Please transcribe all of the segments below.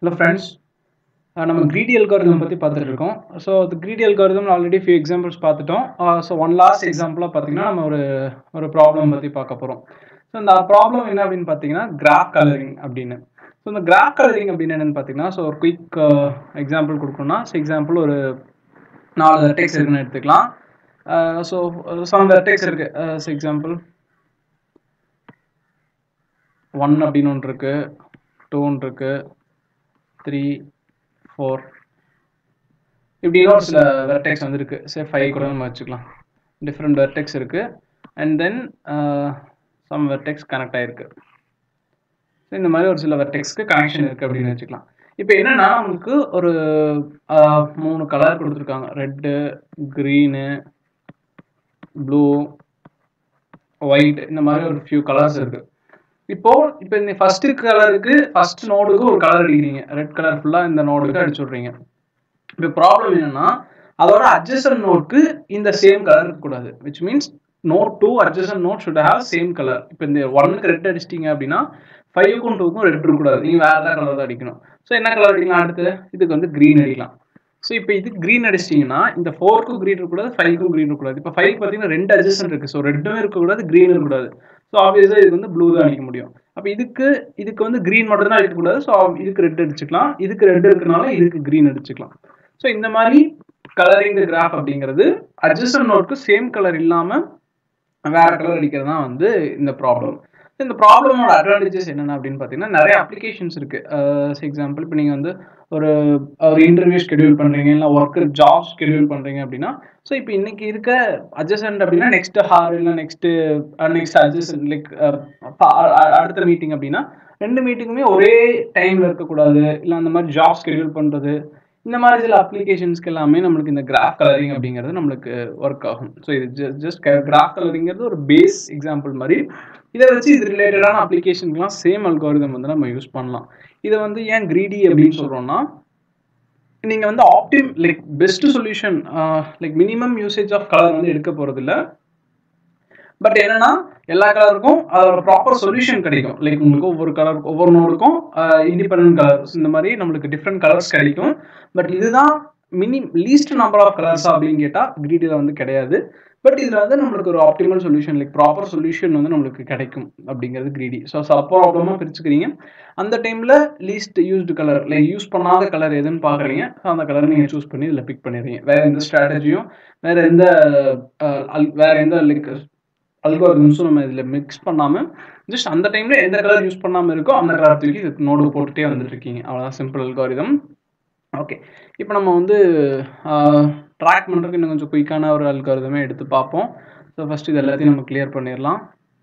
hello friends நம்ம greedy algorithm பற்றி பார்த்துட்டு இருக்கோம் ஸோ அது greedy algorithm already few examples பார்த்துட்டோம் ஸோ ஒன் லாஸ்ட் எக்ஸாம்பிளாக பார்த்தீங்கன்னா நம்ம ஒரு ஒரு ப்ராப்ளம் பற்றி பார்க்க போகிறோம் ஸோ இந்த ப்ராப்ளம் என்ன அப்படின்னு பார்த்தீங்கன்னா கிராஃப் கலரிங் அப்படின்னு ஸோ இந்த கிராஃப் கலரிங் அப்படின்னு என்னென்னு பார்த்தீங்கன்னா ஸோ ஒரு குயிக் எக்ஸாம்பிள் கொடுக்கணும்னா ஸோ எக்ஸாம்பிள் ஒரு நாலு வெர்டெக்ஸ் இருக்குன்னு எடுத்துக்கலாம் ஸோ சம் வெர்டெக்ஸ் இருக்கு ஸோ எக்ஸாம்பிள் ஒன் அப்படின்னு ஒன்று இருக்கு டூன்னு இருக்கு த்ரீ ஃபோர் இப்படி ஒரு சில வெர்டெக்ஸ் வந்து இருக்கு சே ஃபைவ் கூட நம்ம வச்சுக்கலாம் டிஃப்ரெண்ட் வெர்டெக்ஸ் இருக்கு and then some vertex connect ஆயிருக்கு ஸோ இந்த மாதிரி ஒரு சில வெர்டெக்ஸ்க்கு கனெக்ஷன் இருக்கு அப்படின்னு வச்சுக்கலாம் இப்போ என்னன்னா நமக்கு ஒரு மூணு கலர் கொடுத்துருக்காங்க ரெட்டு க்ரீனு ப்ளூ ஒயிட் இந்த மாதிரி ஒரு ஃபியூ கலர்ஸ் இருக்கு இப்போ இப்போ இந்த ஃபர்ஸ்ட் கலருக்கு ஃபர்ஸ்ட் நோடுக்கு ஒரு கலர் அடிக்கிறீங்க ரெட் கலர் ஃபுல்லாக இந்த நோடுக்கு அடிச்சு விட்றீங்க இப்போ ப்ராப்ளம் என்னன்னா அதோட அட்ஜஸ்டன் நோட்க்கு இந்த சேம் கலர் இருக்கக்கூடாது which means node to adjacent node should have same colour இப்போ இந்த ஒன்னுக்கு ரெட் அடிச்சிட்டிங்க அப்படின்னா ஃபைவுக்கும் டூக்கும் ரெட் இருக்கக்கூடாது நீங்கள் வேறு ஏதாவது கலர் தான் அடிக்கணும் ஸோ என்ன கலர் அடிக்கலாம் அடுத்து இதுக்கு வந்து க்ரீன் அடிக்கலாம் ஸோ இப்போ இது க்ரீன் அடிச்சிட்டிங்கன்னா இந்த ஃபோருக்கும் க்ரீன் இருக்கக்கூடாது ஃபைவ்க்கும் க்ரீன் இருக்கக்கூடாது இப்போ ஃபைவ் பார்த்தீங்கன்னா ரெண்டு அட்ஜஸ்டன் இருக்குது ஸோ ரெட்டும் இருக்கக்கூடாது க்ரீன் இருக்கக்கூடாது ஸோ ஆப்வியஸாக இதுக்கு வந்து ப்ளூ தான் அடிக்க முடியும் அப்போ இதுக்கு இதுக்கு வந்து க்ரீன் மட்டும் தான் அடிக்கக்கூடாது ஸோ இதுக்கு ரெட் அடிச்சுக்கலாம் இதுக்கு ரெட் இருக்கனால இதுக்கு க்ரீன் அடிச்சுக்கலாம் ஸோ இந்த மாதிரி கலரிங் த கிராஃப் அப்படிங்கிறது அட்ஜஸ்டன் நோட்க்கு சேம் கலர் இல்லாமல் வேற கலர் அடிக்கிறது தான் வந்து இந்த ப்ராப்ளம் இந்த ப்ராப்ளமோட அட்வான்டேஜஸ் என்னென்ன அப்படின்னு பார்த்தீங்கன்னா நிறைய அப்ளிகேஷன்ஸ் இருக்கு எக்ஸாம்பிள் இப்போ நீங்கள் வந்து ஒரு ஒரு இன்டர்வியூ ஷெடியூல் பண்ணுறீங்க இல்லை ஒர்க் ஜாப் ஷெடியூல் பண்ணுறீங்க அப்படின்னா ஸோ இப்போ இன்னைக்கு இருக்க அட்ஜஸ்டன்ட் அப்படின்னா நெக்ஸ்ட் ஹார் இல்லை நெக்ஸ்ட் நெக்ஸ்ட் அட்ஜஸ்டன்ட் லைக் அடுத்த மீட்டிங் அப்படின்னா ரெண்டு மீட்டிங்குமே ஒரே டைம்ல இருக்கக்கூடாது இல்லை அந்த மாதிரி ஜாப் ஷெடியூல் பண்ணுறது இந்த மாதிரி சில அப்ளிகேஷன்ஸ்க்கு எல்லாமே நம்மளுக்கு இந்த கிராஃப் கலரிங் அப்படிங்கிறது நம்மளுக்கு ஒர்க் ஆகும் ஸோ இது ஜஸ்ட் கிராஃப் கலரிங்கிறது ஒரு பேஸ் எக்ஸாம்பிள் மாதிரி இதை வச்சு இது ரிலேட்டடான அப்ளிகேஷனுக்குலாம் சேம் அல்காரிதம் வந்து நம்ம யூஸ் பண்ணலாம் இதை வந்து ஏன் கிரீடி அப்படின்னு சொல்கிறோம்னா நீங்கள் வந்து optimum like best solution like minimum usage of colour வந்து எடுக்க போகிறதில்ல பட் என்னன்னா எல்லா கலருக்கும் அதோட ப்ராப்பர் சொல்யூஷன் கிடைக்கும் லைக் உங்களுக்கு ஒவ்வொரு கலர் ஒவ்வொரு நோடுக்கும் இண்டிபெண்ட் கலர்ஸ் இந்த மாதிரி நம்மளுக்கு டிஃப்ரெண்ட் கலர்ஸ் கிடைக்கும் பட் இதுதான் mini least number of colours அப்படின்னு கேட்டால் கிரீடியில் வந்து கிடையாது பட் இதில் வந்து நம்மளுக்கு ஒரு optimal solution like proper solution வந்து நம்மளுக்கு கிடைக்கும் அப்படிங்கிறது கிரீடி ஸோ சப் ப்ராப்ளமாக பிரிச்சுக்கிறீங்க அந்த டைமில் least used colour like use பண்ணாத கலர் எதுன்னு பார்க்குறீங்க அந்த கலர் நீங்கள் சூஸ் பண்ணி இதில் பிக் பண்ணிடுறீங்க வேற எந்த ஸ்ட்ராட்டஜியும் வேற எந்த வேற எந்த லைக் அல்காரிதம்ஸும் நம்ம இதில் மிக்ஸ் பண்ணாமல் ஜஸ்ட் அந்த டைமில் எந்த கலர் யூஸ் பண்ணாமல் இருக்கோ அந்த கலர் தூக்கி நோடு போட்டுகிட்டே வந்துட்டு இருக்கீங்க அவ்வளோதான் சிம்பிள் அல்காரிதம் ஓகே இப்போ நம்ம வந்து ட்ராக் பண்ணுறதுக்கு இன்னும் கொஞ்சம் குயிக்கான ஒரு அல்காரிதமே எடுத்து பார்ப்போம் ஸோ ஃபஸ்ட் இது எல்லாத்தையும் நம்ம கிளியர் பண்ணிடலாம்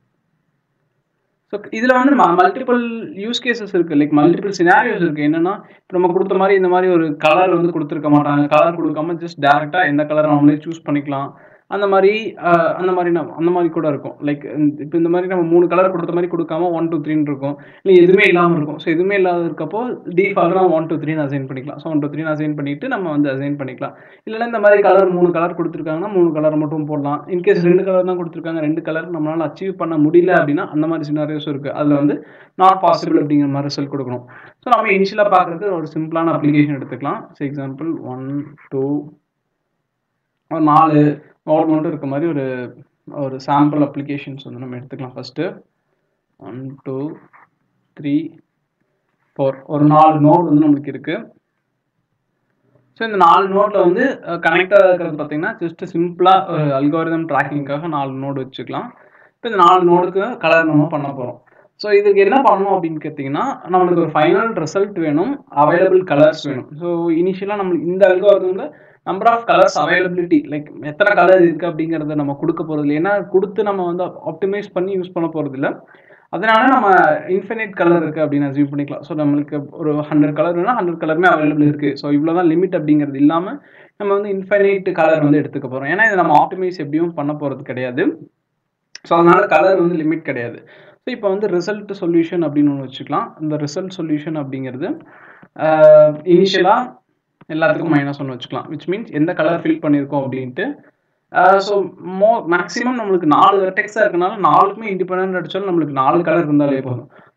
ஸோ இதில் வந்து மல்டிபிள் யூஸ் கேசஸ் இருக்குது லைக் மல்டிபிள் சினாரியோஸ் இருக்குது என்னென்னா இப்போ நம்ம கொடுத்த மாதிரி இந்த மாதிரி ஒரு கலர் வந்து கொடுத்துருக்க மாட்டாங்க கலர் கொடுக்காம ஜஸ்ட் டேரெக்டாக எந்த கலர் நம்மளே சூஸ் பண்ணிக்கலாம் அந்த மாதிரி அந்த மாதிரி நம்ம அந்த மாதிரி கூட இருக்கும் லைக் இப்போ இந்த மாதிரி நம்ம மூணு கலர் கொடுத்த மாதிரி கொடுக்காம ஒன் டூ த்ரீன்னு இருக்கும் இல்லை எதுவுமே இல்லாமல் இருக்கும் ஸோ எதுவுமே இல்லாத இருக்கப்போ டிஃபால்ட்டாக ஒன் டூ த்ரீன்னு அசைன் பண்ணிக்கலாம் ஸோ ஒன் டூ த்ரீன்னு அசைன் பண்ணிட்டு நம்ம வந்து அசைன் பண்ணிக்கலாம் இல்லைன்னா இந்த மாதிரி கலர் மூணு கலர் கொடுத்துருக்காங்கன்னா மூணு கலர் மட்டும் போடலாம் இன்கேஸ் ரெண்டு கலர் தான் கொடுத்துருக்காங்க ரெண்டு கலர் நம்மளால அச்சீவ் பண்ண முடியல அப்படின்னா அந்த மாதிரி சினாரியோஸ் இருக்குது அதில் வந்து நாட் பாசிபிள் அப்படிங்கிற மாதிரி ரிசல்ட் கொடுக்கணும் ஸோ நம்ம இனிஷியலாக பார்க்குறது ஒரு சிம்பிளான அப்ளிகேஷன் எடுத்துக்கலாம் ஸோ எக்ஸாம்பிள் ஒன் டூ ஒரு நாலு நோட் மட்டும் இருக்க மாதிரி ஒரு ஒரு சாம்பிள் அப்ளிகேஷன்ஸ் வந்து நம்ம எடுத்துக்கலாம் first one two three four ஒரு நாலு நோட் வந்து நம்மளுக்கு இருக்குது ஸோ இந்த நாலு நோட்டில் வந்து கனெக்டாக இருக்கிறது பார்த்தீங்கன்னா ஜஸ்ட் சிம்பிளாக ஒரு அல்காரிதம் ட்ராக்கிங்காக நாலு நோடு வச்சுக்கலாம் இப்போ இந்த நாலு நோடுக்கு கலர் நம்ம பண்ண போகிறோம் ஸோ இதுக்கு என்ன பண்ணணும் அப்படின்னு கேட்டிங்கன்னா நம்மளுக்கு ஒரு ஃபைனல் ரிசல்ட் வேணும் அவைலபிள் கலர்ஸ் வேணும் ஸோ இனிஷியலாக நம்மளுக்கு இந்த அல்காரிதமில் number of colours availability like எத்தனை கலர் இருக்குது அப்படிங்கிறத நம்ம கொடுக்க போகிறது இல்லை ஏன்னா கொடுத்து நம்ம வந்து ஆப்டிமைஸ் பண்ணி யூஸ் பண்ண போகிறது இல்லை அதனால நம்ம இன்ஃபினிட் கலர் இருக்குது அப்படின்னு அசீவ் பண்ணிக்கலாம் ஸோ நம்மளுக்கு ஒரு ஹண்ட்ரட் கலர் வேணால் ஹண்ட்ரட் கலருமே அவைலபிள் இருக்குது ஸோ இவ்வளோ தான் லிமிட் அப்படிங்கிறது இல்லாமல் நம்ம வந்து இன்ஃபினைட் கலர் வந்து எடுத்துக்க போகிறோம் ஏன்னா இதை நம்ம ஆப்டிமைஸ் எப்படியும் பண்ண போகிறது கிடையாது ஸோ அதனால கலர் வந்து லிமிட் கிடையாது ஸோ இப்போ வந்து ரிசல்ட் சொல்யூஷன் அப்படின்னு ஒன்று வச்சுக்கலாம் இந்த ரிசல்ட் சொல்யூஷன் அப்படிங்கிறது இனிஷியலாக எல்லாத்துக்கும் மைனஸ் ஒன்று வச்சுக்கலாம் விச் மீன்ஸ் எந்த கலர் ஃபில் பண்ணியிருக்கோம் அப்படின்ட்டு ஸோ மோ மேக்ஸிமம் நம்மளுக்கு நாலு வெர்டெக்ஸாக இருக்கனால நாலுக்குமே இண்டிபெண்ட் அடித்தாலும் நம்மளுக்கு நாலு கலர் இருந்தாலே போதும்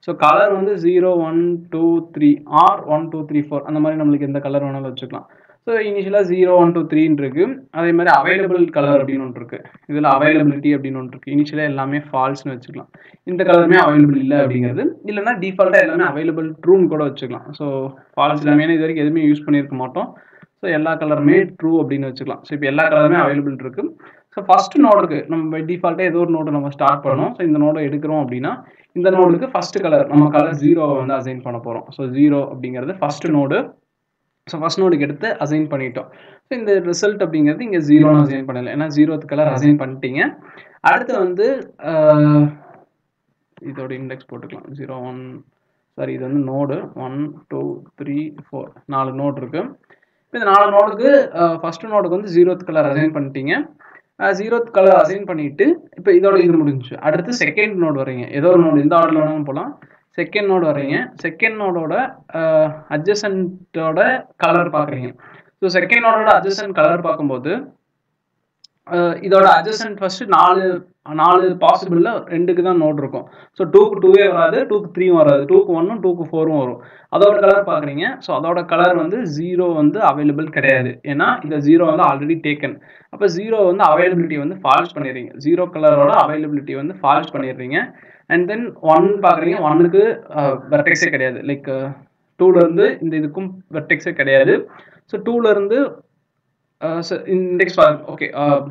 ஸோ கலர் வந்து zero one two three or one two three four அந்த மாதிரி நம்மளுக்கு எந்த கலர் வேணாலும் வச்சுக்கலாம் ஸோ இனிஷியலாக ஜீரோ ஒன் டூ த்ரீன்னு இருக்கு அதே மாதிரி அவைலபிள் கலர் அப்படின்னு ஒன்று இருக்கு இதில் அவைலபிலிட்டி அப்படின்னு ஒன்று இருக்கு இனிஷியலாக எல்லாமே ஃபால்ஸ்னு வச்சுக்கலாம் இந்த கலருமே அவைலபிள் இல்லை அப்படிங்கிறது இல்லைன்னா டிஃபால்ட்டாக எல்லாமே அவைலபிள் ட்ரூன்னு கூட வச்சுக்கலாம் ஸோ ஃபால்ஸ் எல்லாமே இது வரைக்கும் எதுவுமே யூஸ் பண்ணியிருக்க மாட்டோம் ஸோ எல்லா கலருமே ட்ரூ அப்படின்னு வச்சுக்கலாம் ஸோ இப்போ எல்லா கலருமே அவைலபிள் இருக்கு ஸோ ஃபர்ஸ்ட் நோடுக்கு நம்ம டிஃபால்ட்டாக ஏதோ ஒரு நோடு நம்ம ஸ்டார்ட் பண்ணோம் ஸோ இந்த நோடை எடுக்கிறோம் அப்படின்னா இந்த நோடுக்கு ஃபர்ஸ்ட் கலர் நம்ம கலர் ஜீரோவை வந்து அசைன் பண்ண போகிறோம் ஸோ ஜீரோ அப்படிங்கிறது ஃபர்ஸ்ட் நோடு ஸோ ஃபர்ஸ்ட் நோடுக்கு எடுத்து அசைன் பண்ணிட்டோம் ஸோ இந்த ரிசல்ட் அப்படிங்கிறது இங்கே ஜீரோன்னு அசைன் பண்ணல ஏன்னா ஜீரோத்து கலர் அசைன் பண்ணிட்டீங்க அடுத்து வந்து ஆஹ், இதோட இண்டெக்ஸ் போட்டுக்கலாம் ஜீரோ ஒன் சாரி இது வந்து node one two three four நாலு நோடு இருக்கு இப்போ இந்த நாலு நோடுக்கு ஃபர்ஸ்ட் நோடுக்கு வந்து ஜீரோத் கலர் அசைன் பண்ணிட்டீங்க ஜீரோத் கலர் அசைன் பண்ணிட்டு இப்போ இதோட இது முடிஞ்சுச்சு அடுத்து செகண்ட் நோடு வரீங்க ஏதோ ஒரு நோடு எந்த ஆர்டர்ல வேணாலும் போகலாம் செகண்ட் நோடு வரீங்க செகண்ட் நோடோட அட்ஜசன்ட்டோட கலர் பார்க்குறீங்க ஸோ செகண்ட் நோடோட அட்ஜசன்ட் கலர் பார்க்கும்போது அஹ் இதோட அட்ஜசன்ட் ஃபர்ஸ்ட் நாலு நாலு பாசிபிள்ல ரெண்டுக்கு தான் நோட் இருக்கும் ஸோ டூக்கு டூவே வராது டூக்கு த்ரீயும் வராது டூக்கு ஒன்னும் டூக்கு ஃபோரும் வரும் அதோட கலர் பார்க்குறீங்க ஸோ அதோட கலர் வந்து ஜீரோ வந்து அவைலபிள் கிடையாது ஏன்னா இந்த ஜீரோ வந்து ஆல்ரெடி டேக்கன் அப்போ ஜீரோ வந்து அவைலபிலிட்டி வந்து ஃபால்ஸ் பண்ணிடுறீங்க ஜீரோ கலரோட அவைலபிலிட்டி வந்து ஃபால்ஸ் பண்ணிடுறீங்க அண்ட் தென் ஒன் பார்க்குறீங்க ஒன்னுக்கு வெர்டெக்ஸே கிடையாது லைக் டூலேருந்து இந்த இதுக்கும் வெர்டெக்ஸே கிடையாது ஸோ டூலேருந்து இண்டெக்ஸ் ஓகே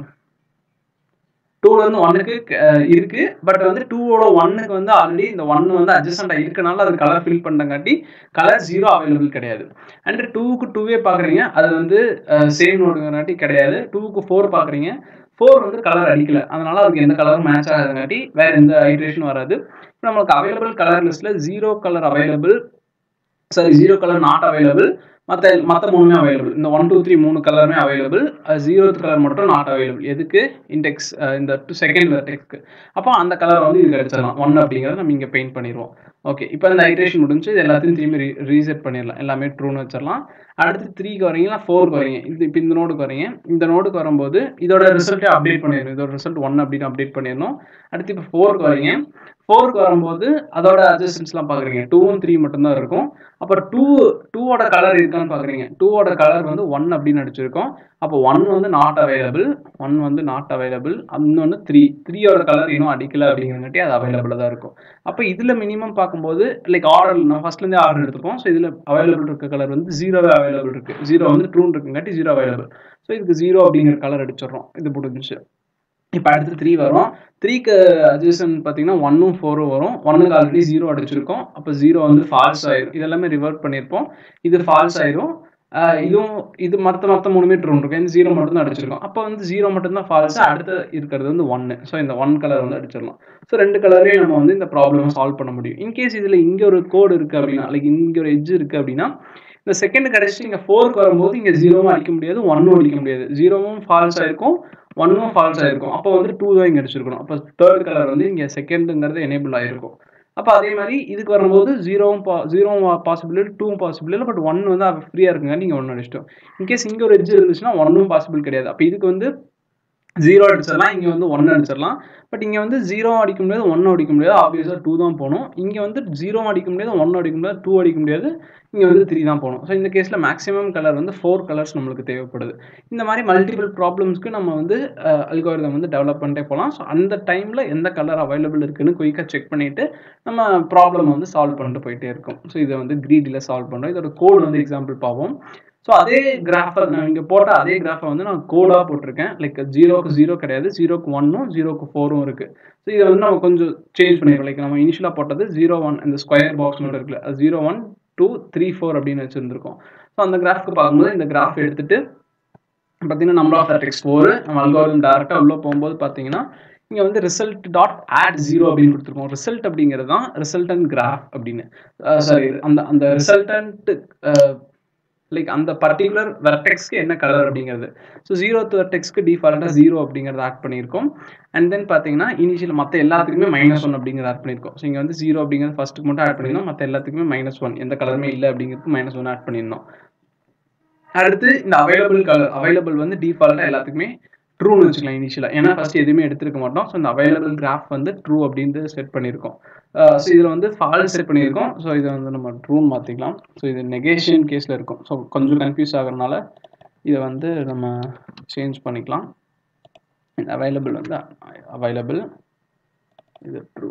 டூல இருந்து ஒன்னுக்கு இருக்கு பட் வந்து டூவோட ஒன்னுக்கு வந்து ஆல்ரெடி இந்த ஒன் வந்து அட்ஜஸ்டண்டா இருக்கனால அது கலர் ஃபில் பண்ணங்காட்டி கலர் ஜீரோ அவைலபிள் கிடையாது அண்ட் டூக்கு டூவே பாக்குறீங்க அது வந்து சேம் நோடுங்காட்டி கிடையாது டூக்கு ஃபோர் பாக்குறீங்க ஃபோர் வந்து கலர் அடிக்கல அதனால அதுக்கு எந்த கலரும் மேட்ச் ஆகாதங்காட்டி வேற எந்த ஹைட்ரேஷன் வராது இப்போ நம்மளுக்கு அவைலபிள் கலர் லிஸ்ட்ல zero colour available sorry zero colour not available மற்ற மற்ற மூணுமே அவைலபிள் இந்த ஒன் டூ த்ரீ மூணு கலருமே அவைலபிள் ஜீரோ கலர் மட்டும் நாட் அவைலபிள் எதுக்கு இண்டெக்ஸ் இந்த டூ செகண்ட் வெர்டெக்ஸ்க்கு அப்போ அந்த கலர் வந்து இதுக்கு அடிச்சிடலாம் ஒன் அப்படிங்கிறத நம்ம இங்கே பெயிண்ட் பண்ணிடுவோம் ஓகே இப்போ இந்த ஹைட்ரேஷன் முடிஞ்சு இது எல்லாத்தையும் திரும்பி ரீசெட் பண்ணிடலாம் எல்லாமே ட்ரூன்னு வச்சிடலாம் அடுத்து த்ரீக்கு வரீங்களா ஃபோருக்கு வரீங்க இது இப்போ இந்த நோடுக்கு வரீங்க இந்த நோடுக்கு வரும்போது இதோட ரிசல்ட்டே அப்டேட் பண்ணிடணும் இதோட ரிசல்ட் ஒன் அப்படின்னு அப்டேட் பண்ணிடணும் அடுத்து இப்போ ஃபோருக்கு வரீங்க ஃபோருக்கு வரும்போது அதோட அட்ஜஸ்டன்ஸ்லாம் பார்க்குறீங்க டூவும் த்ரீ மட்டும்தான் இருக்கும் அப்புறம் டூ டூவோட கலர் இருக்கான்னு பார்க்குறீங்க டூவோட கலர் வந்து ஒன் அப்படின்னு அடிச்சிருக்கோம் அப்போ ஒன் வந்து நாட் அவைலபிள் ஒன் வந்து நாட் அவைலபிள் இன்னொன்று த்ரீ த்ரீயோட கலர் இன்னும் அடிக்கல அப்படிங்கிறங்காட்டி அது அவைலபிளாக தான் இருக்கும் அப்போ இதில் மினிமம் பார்க்கும்போது லைக் ஆர்டர் நான் ஃபர்ஸ்ட்லேருந்தே ஆர்டர் எடுத்துப்போம் ஸோ இதில் அவைலபிள் இருக்க கலர் வந்து ஜீரோவே அவைலபிள் இருக்கு ஜீரோ வந்து ட்ரூன் இருக்குங்காட்டி ஜீரோ அவைலபிள் ஸோ இதுக்கு ஜீரோ அப்படிங்கிற கலர் அடிச்சிடுறோம் இது முடிஞ்சிச்சு இப்போ அடுத்து த்ரீ வரும் த்ரீக்கு அட்ஜஸ்டன் பார்த்தீங்கன்னா ஒன்னும் ஃபோரும் வரும் ஒன்னுக்கு ஆல்ரெடி ஜீரோ அடிச்சிருக்கோம் அப்போ ஜீரோ வந்து ஃபால்ஸ் ஆயிரும் இதெல்லாமே ரிவர்ட் பண்ணியிருப்போம் இது ஃபால்ஸ் ஆயிரும் ஆஹ் இதுவும் இது மற்ற மற்ற மூணுமே ட்ரூன் இருக்கும் இந்த ஜீரோ மட்டும் தான் அடிச்சிருக்கோம் அப்போ வந்து ஜீரோ மட்டும் தான் ஃபால்ஸ் அடுத்து இருக்கிறது வந்து ஒன்று ஸோ இந்த ஒன் கலர் வந்து அடிச்சிடலாம் ஸோ ரெண்டு கலரையும் நம்ம வந்து இந்த ப்ராப்ளம் சால்வ் பண்ண முடியும் இன்கேஸ் இதில் இங்கே ஒரு கோடு இருக்குது அப்படின்னா லைக் இங்கே ஒரு எட்ஜ் இருக்குது அப்படின்னா இந்த செகண்ட் கடைசிட்டு இங்கே ஃபோருக்கு வரும்போது இங்கே ஜீரோவும் அடிக்க முடியாது ஒன்னும் அடிக்க முடியாது ஜீரோவும் ஃபால்ஸ் ஆயிருக்கும் ஒன்னும் ஃபால்ஸ் ஆயிருக்கும் அப்போ வந்து டூ தான் இங்கே அடிச்சிருக்கணும் அப்போ தேர்ட் கலர் வந்து இங்கே செகண்டுங்கிறது எனேபிள் ஆயிருக்கும் அப்போ அதே மாதிரி இதுக்கு வரும்போது ஜீரோவும் பா ஜீரோவும் பாசிபிள் டூவும் பாசிபிள் இல்லை பட் ஒன் வந்து ஃப்ரீயாக இருக்குங்க நீங்கள் ஒன்று அடிச்சிட்டோம் இன்கேஸ் இங்கே ஒரு எட்ஜ் இருந்துச்சுன்னா ஒன்னும் பாசிபிள் கிடையாது அப்போ இதுக்கு வந்து ஜீரோ அடிச்சிடலாம் இங்கே வந்து ஒன்று அடிச்சிடலாம் பட் இங்கே வந்து ஜீரோ அடிக்க முடியாது ஒன்று அடிக்க முடியாது ஆப்வியஸாக டூ தான் போகணும் இங்கே வந்து ஜீரோ அடிக்க முடியாது ஒன்று அடிக்க முடியாது டூ அடிக்க முடியாது இங்கே வந்து த்ரீ தான் போகணும் ஸோ இந்த கேஸில் மேக்ஸிமம் கலர் வந்து ஃபோர் கலர்ஸ் நம்மளுக்கு தேவைப்படுது இந்த மாதிரி மல்டிபிள் ப்ராப்ளம்ஸ்க்கு நம்ம வந்து அல்காரிதம் வந்து டெவலப் பண்ணிட்டே போகலாம் ஸோ அந்த டைமில் எந்த கலர் அவைலபிள் இருக்குன்னு குயிக்காக செக் பண்ணிவிட்டு நம்ம ப்ராப்ளம் வந்து சால்வ் பண்ணிட்டு போயிட்டே இருக்கும் ஸோ இதை வந்து க்ரீடியில் சால்வ் பண்ணுறோம் இதோட கோடு வந்து எக்ஸாம்பிள் பார்ப்போம் ஸோ அதே கிராஃபை நான் இங்கே போட்ட அதே கிராஃபை வந்து நான் கோடாக போட்டிருக்கேன் லைக் ஜீரோக்கு ஜீரோ கிடையாது ஜீரோக்கு ஒன்னும் ஜீரோக்கு ஃபோரும் இருக்குது ஸோ இதை வந்து நம்ம கொஞ்சம் சேஞ்ச் பண்ணிடுறோம் லைக் நம்ம இனிஷியலாக போட்டது ஜீரோ ஒன் இந்த ஸ்கொயர் பாக்ஸ் மட்டும் இருக்குல்ல அது zero one two three four அப்படின்னு வச்சுருந்துருக்கோம் ஸோ அந்த கிராஃப்க்கு பார்க்கும்போது இந்த கிராஃப் எடுத்துட்டு பார்த்தீங்கன்னா நம்பர் ஆஃப் அட்ரிக்ஸ் ஃபோர் நம்ம அல்காரிதம் டேரெக்டாக உள்ளே போகும்போது பார்த்தீங்கன்னா இங்கே வந்து ரிசல்ட் டாட் ஆட் ஜீரோ அப்படின்னு கொடுத்துருக்கோம் ரிசல்ட் அப்படிங்கிறது தான் ரிசல்டன்ட் கிராஃப் அப்படின்னு சாரி அந்த அந்த ரிசல்டன்ட் லைக் அந்த பர்டிகுலர் வெர்டெக்ஸ்க்கு என்ன கலர் அப்படிங்கிறது ஸோ ஜீரோத் வெர்டெக்ஸ்க்கு டிஃபால்ட்டாக ஜீரோ அப்படிங்கிறத ஆட் பண்ணியிருக்கோம் அண்ட் தென் பார்த்தீங்கன்னா இனிஷியல் மற்ற எல்லாத்துக்குமே மைனஸ் ஒன் அப்படிங்கிறத ஆட் பண்ணியிருக்கோம் ஸோ இங்கே வந்து ஜீரோ அப்படிங்கிறது ஃபஸ்ட்டுக்கு மட்டும் ஆட் பண்ணியிருந்தோம் மற்ற எல்லாத்துக்குமே மைனஸ் ஒன் எந்த கலருமே இல்லை அப்படிங்கிறதுக்கு மைனஸ் ஒன் ஆட் பண்ணியிருந்தோம் அடுத்து இந்த அவைலபிள் கலர் அவைலபிள் வந்து டிஃபால்ட்டாக எல்லாத்துக்குமே ட்ரூன்னு வச்சுக்கலாம் இனிஷியலாக ஏன்னா ஃபர்ஸ்ட் எதுவுமே எடுத்திருக்க மாட்டோம் ஸோ இந்த அவைலபிள் கிராஃப் வந்து ட்ரூ அப்படின்னு செட் பண்ணியிருக்கோம் ஸோ இதில் வந்து ஃபால்ஸ் செட் பண்ணியிருக்கோம் ஸோ இதை வந்து நம்ம ட்ரூன்னு மாற்றிக்கலாம் ஸோ இது நெகேஷன் கேஸில் இருக்கும் ஸோ கொஞ்சம் கன்ஃபியூஸ் ஆகிறதுனால இதை வந்து நம்ம சேஞ்ச் பண்ணிக்கலாம் இந்த அவைலபிள் வந்து அவைலபிள் இது ட்ரூ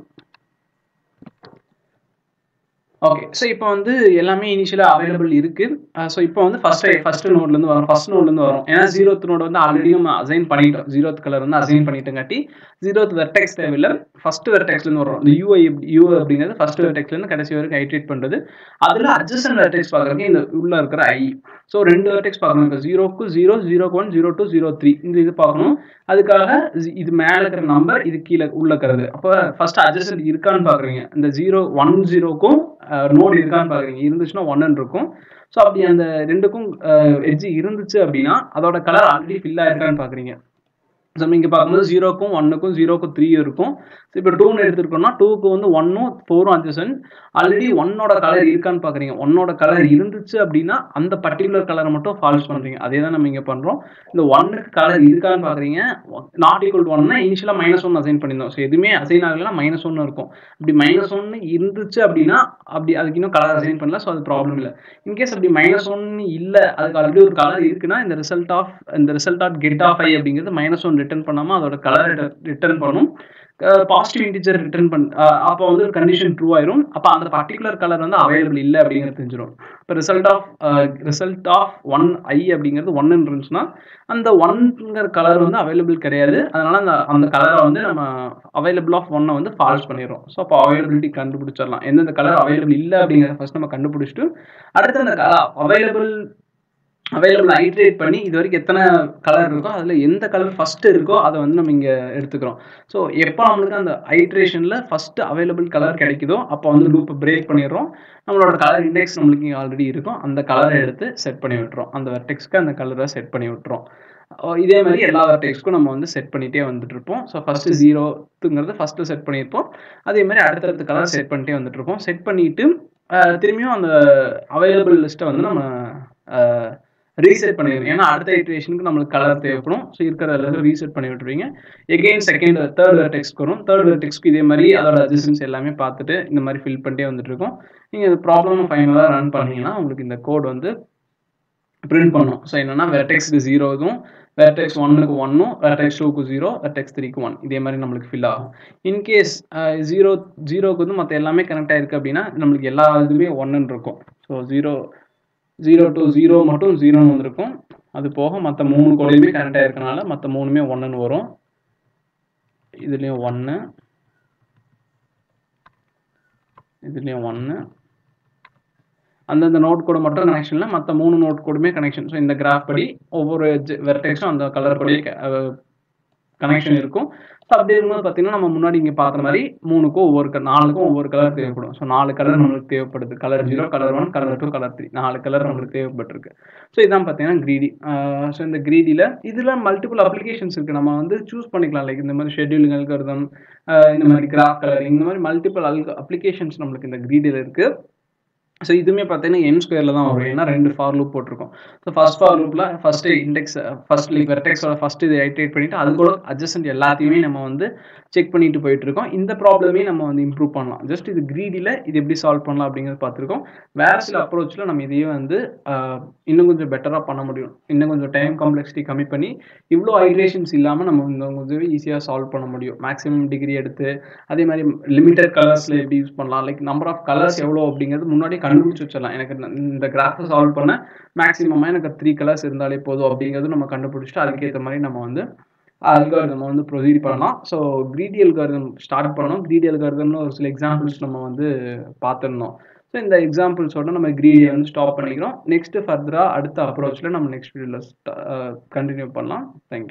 ஓகே ஸோ இப்போ வந்து எல்லாமே இனிஷியலாக அவைலபிள் இருக்கு ஸோ இப்போ வந்து ஃபர்ஸ்ட் ஃபர்ஸ்ட் நோட்லேருந்து வரும் ஃபர்ஸ்ட் நோட்லேருந்து வரும் ஏன்னா ஜீரோத் நோட் வந்து ஆல்ரெடி நம்ம அசைன் பண்ணிட்டோம் ஜீரோத் கலர் வந்து அசைன் பண்ணிட்டங்காட்டி ஜீரோத் வெர்டெக்ஸ் தேவையில்லை ஃபர்ஸ்ட் வெர்டெக்ஸ்லேருந்து வரும் இந்த யூஐ யூ அப்படிங்கிறது ஃபர்ஸ்ட் வெர்டெக்ஸ்லேருந்து கடைசி வரைக்கும் ஹைட்ரேட் பண்ணுறது அதில் அட்ஜஸ்டன் வெர்டெக்ஸ் பார்க்குறதுக்கு இந்த உள்ள இருக்கிற ஐ ஸோ ரெண்டு வெர்டெக்ஸ் பார்க்கணும் இப்போ ஜீரோக்கு ஜீரோ ஜீரோக்கு one zero two zero three இந்த இது பார்க்கணும் அதுக்காக இது மேலே இருக்கிற நம்பர் இது கீழே உள்ள இருக்கிறது அப்போ ஃபர்ஸ்ட் அட்ஜஸ்டன் இருக்கான்னு பார்க்குறீங்க இந்த ஜீரோ ஒன் ஜீரோக்கும் நோடு இருக்கான்னு பார்க்குறீங்க இருந்துச்சுன்னா ஒன்னு இருக்கும் ஸோ அப்படி அந்த ரெண்டுக்கும் எட்ஜ் இருந்துச்சு அப்படின்னா அதோட கலர் ஆல்ரெடி ஃபில் ஆயிருக்கான்னு பார்க்குறீங்க ஸோ இங்கே பார்க்கும்போது ஜீரோக்கும் ஒன்னுக்கும் ஜீரோக்கும் த்ரீ இருக்கும் ஸோ இப்போ டூன்னு எடுத்துருக்கோம்னா டூக்கு வந்து ஒன்னும் ஃபோரும் அட்ஜசன் ஆல்ரெடி ஒன்னோட கலர் இருக்கான்னு பார்க்குறீங்க ஒன்னோட கலர் இருந்துச்சு அப்படின்னா அந்த பர்டிகுலர் கலரை மட்டும் ஃபால்ஸ் பண்ணுறீங்க அதே தான் நம்ம இங்கே பண்ணுறோம் இந்த ஒன்னுக்கு கலர் இருக்கான்னு பார்க்குறீங்க நாட் ஈக்குவல் டு ஒன்னா இனிஷியலாக மைனஸ் ஒன் அசைன் பண்ணியிருந்தோம் ஸோ எதுவுமே அசைன் ஆகலைன்னா மைனஸ் ஒன்று இருக்கும் இப்படி மைனஸ் ஒன்று இருந்துச்சு அப்படின்னா அப்படி அதுக்கு இன்னும் கலர் அசைன் பண்ணல ஸோ அது ப்ராப்ளம் இல்லை இன்கேஸ் அப்படி மைனஸ் ஒன்று இல்லை அதுக்கு ஆல்ரெடி ஒரு கலர் இருக்குன்னா இந்த ரிசல்ட் ஆஃப் இந்த result of get of I அப்படிங்கிறது மைனஸ் ஒன் ரிட்டர்ன் பண்ணாமல் அதோட கலர் ரிட்டர்ன் பண்ணும் பாசிட்டிவ் இன்டிஜர் ரிட்டர்ன் பண் அப்போ வந்து ஒரு கண்டிஷன் ட்ரூ ஆயிரும் அப்போ அந்த பர்டிகுலர் கலர் வந்து அவைலபிள் இல்லை அப்படிங்கிறது தெரிஞ்சிடும் இப்போ result of result of one I அப்படிங்கிறது ஒன்னு இருந்துச்சுன்னா அந்த ஒன்ங்கிற கலர் வந்து அவைலபிள் கிடையாது அதனால அந்த அந்த கலரை வந்து நம்ம அவைலபிள் ஆஃப் ஒன்னை வந்து ஃபால்ஸ் பண்ணிடுறோம் ஸோ அப்போ அவைலபிலிட்டி கண்டுபிடிச்சிடலாம் எந்தெந்த கலர் அவைலபிள் இல்லை அப்படிங்கிறத ஃபர்ஸ்ட் நம்ம கண்டுபிடிச்சிட்டு அடுத்து அந்த அவைலபிள் அவைலபிள் ஹைட்ரேட் பண்ணி இது வரைக்கும் எத்தனை கலர் இருக்கோ அதில் எந்த கலர் ஃபர்ஸ்ட் இருக்கோ அதை வந்து நம்ம இங்கே எடுத்துக்கிறோம் ஸோ எப்போ நம்மளுக்கு அந்த ஹைட்ரேஷனில் ஃபர்ஸ்ட் அவைலபிள் கலர் கிடைக்குதோ அப்போ வந்து லூப்பை பிரேக் பண்ணிடுறோம் நம்மளோட கலர் இண்டெக்ஸ் நம்மளுக்கு இங்கே ஆல்ரெடி இருக்கும் அந்த கலரை எடுத்து செட் பண்ணி விட்டுறோம் அந்த வெர்டெக்ஸ்க்கு அந்த கலரை செட் பண்ணி விட்டுறோம் இதே மாதிரி எல்லா வெர்டெக்ஸ்க்கும் நம்ம வந்து செட் பண்ணிட்டே வந்துட்டு இருப்போம் ஸோ ஃபர்ஸ்ட் ஜீரோத்துங்கிறது ஃபர்ஸ்ட் செட் பண்ணியிருப்போம் அதே மாதிரி அடுத்தடுத்த கலர் செட் பண்ணிட்டே வந்துட்டு இருப்போம் செட் பண்ணிட்டு திரும்பியும் அந்த அவைலபிள் லிஸ்ட்டை வந்து நம்ம ரீசெட் பண்ணிடுவோம் ஏன்னா அடுத்த இட்ரேஷனுக்கு நம்மளுக்கு கலர் தேவைப்படும் ஸோ இருக்கிற எல்லாத்தையும் ரீசெட் பண்ணி விட்டுருவீங்க எகெயின் செகண்ட் தேர்ட் வெர்டெக்ஸ்க்கு வரும் தேர்ட் வெர்டெக்ஸ்க்கு இதே மாதிரி அதோட அட்ஜஸ்டன்ஸ் எல்லாமே பார்த்துட்டு இந்த மாதிரி ஃபில் பண்ணிட்டே வந்துட்டு இருக்கோம் நீங்கள் இந்த ப்ராப்ளம் ஃபைனலாக ரன் பண்ணீங்கன்னா உங்களுக்கு இந்த கோட் வந்து பிரிண்ட் பண்ணும் ஸோ என்னன்னா வெர்டெக்ஸ்க்கு ஜீரோவும் வெர்டெக்ஸ் ஒன்னுக்கு ஒன்னும் வெர்டெக்ஸ் டூக்கு ஜீரோ வெர்டெக்ஸ் த்ரீக்கு ஒன் இதே மாதிரி நம்மளுக்கு ஃபில் ஆகும் இன்கேஸ் ஜீரோ ஜீரோக்கு வந்து மற்ற எல்லாமே கனெக்ட் ஆயிருக்கு அப்படின்னா நம்மளுக்கு எல்லா இதுவுமே ஒன்றுன்னு இருக்கும் so zero zero to zero மட்டும் ஜீரோன்னு வந்திருக்கும் அது போக மற்ற மூணு கோடையுமே கனெக்ட் ஆயிருக்கனால மற்ற மூணுமே ஒன்றுன்னு வரும் இதுலேயும் ஒன்று இதுலேயும் ஒன்று அந்தந்த நோட் கோடு மட்டும் கனெக்ஷன்ல மற்ற மூணு நோட் கோடுமே கனெக்ஷன் ஸோ இந்த கிராஃப் படி ஒவ்வொரு வெர்டெக்ஸும் அந்த கலர் படி கனெக்ஷன் இருக்கும் ஸோ அப்படி இருக்கும்போது பார்த்தீங்கன்னா நம்ம முன்னாடி இங்கே பார்த்த மாதிரி மூணுக்கும் ஒவ்வொரு நாலுக்கும் ஒவ்வொரு கலர் தேவைப்படும் ஸோ நாலு கலர் நம்மளுக்கு தேவைப்படுது colour zero colour one colour two colour three நாலு கலர் நம்மளுக்கு தேவைப்பட்டிருக்கு ஸோ இதான் பார்த்தீங்கன்னா கிரீடி ஸோ இந்த கிரீடியில் இதில் மல்டிபிள் அப்ளிகேஷன்ஸ் இருக்குது நம்ம வந்து சூஸ் பண்ணிக்கலாம் லைக் இந்த மாதிரி ஷெட்யூலிங் அல்கருதம் இந்த மாதிரி கிராஃப் கலரிங் இந்த மாதிரி மல்டிபிள் அல் அப்ளிகேஷன்ஸ் நம்மளுக்கு இந்த கிரீடியில் இருக்குது ஸோ இதுவுமே பார்த்தீங்கன்னா என் ஸ்கொயரில் தான் வரும் ஏன்னா ரெண்டு ஃபார் லூப் போட்டிருக்கோம் ஸோ ஃபர்ஸ்ட் ஃபார் லூப்பில் ஃபர்ஸ்ட் இண்டெக்ஸ் ஃபர்ஸ்ட் லைக் வெர்டெக்ஸோட ஃபர்ஸ்ட் இது ஐட்ரேட் பண்ணிட்டு அது கூட அட்ஜஸ்டன்ட் எல்லாத்தையுமே நம்ம வந்து செக் பண்ணிட்டு போயிட்டு இருக்கோம் இந்த ப்ராப்ளமே நம்ம வந்து இம்ப்ரூவ் பண்ணலாம் ஜஸ்ட் இது கிரீடியில் இது எப்படி சால்வ் பண்ணலாம் அப்படிங்கிறது பார்த்துருக்கோம் வேற சில அப்ரோச்சில் நம்ம இதையே வந்து இன்னும் கொஞ்சம் பெட்டராக பண்ண முடியும் இன்னும் கொஞ்சம் டைம் காம்ப்ளெக்சிட்டி கம்மி பண்ணி இவ்வளோ ஹைட்ரேஷன்ஸ் இல்லாமல் நம்ம இன்னும் கொஞ்சம் ஈஸியாக சால்வ் பண்ண முடியும் மேக்ஸிமம் டிகிரி எடுத்து அதே மாதிரி லிமிட்டட் கலர்ஸில் எப்படி யூஸ் பண்ணலாம் லைக் நம்பர் ஆஃப் கலர்ஸ் எவ்வளோ அப்படிங்கிறது முன்னாடி கண்டுபிடிச்சு வச்சிடலாம் எனக்கு இந்த கிராஃபை சால்வ் பண்ண மேக்ஸிமமாக எனக்கு த்ரீ கலர்ஸ் இருந்தாலே போதும் அப்படிங்கிறது நம்ம கண்டுபிடிச்சிட்டு அதுக்கேற்ற மாதிரி நம்ம வந்து அல்காரிதம் வந்து ப்ரொசீட் பண்ணலாம் ஸோ கிரீடி அல்காரிதம் ஸ்டார்ட் பண்ணோம் கிரீடி அல்காரிதம்னு ஒரு சில எக்ஸாம்பிள்ஸ் நம்ம வந்து பார்த்துருந்தோம் ஸோ இந்த எக்ஸாம்பிள்ஸோட நம்ம கிரீடியை வந்து ஸ்டாப் பண்ணிக்கிறோம் நெக்ஸ்ட் ஃபர்தராக அடுத்த அப்ரோச்சில் நம்ம நெக்ஸ்ட் வீடியோவில் கண்டினியூ பண்ணலாம் தேங்க்யூ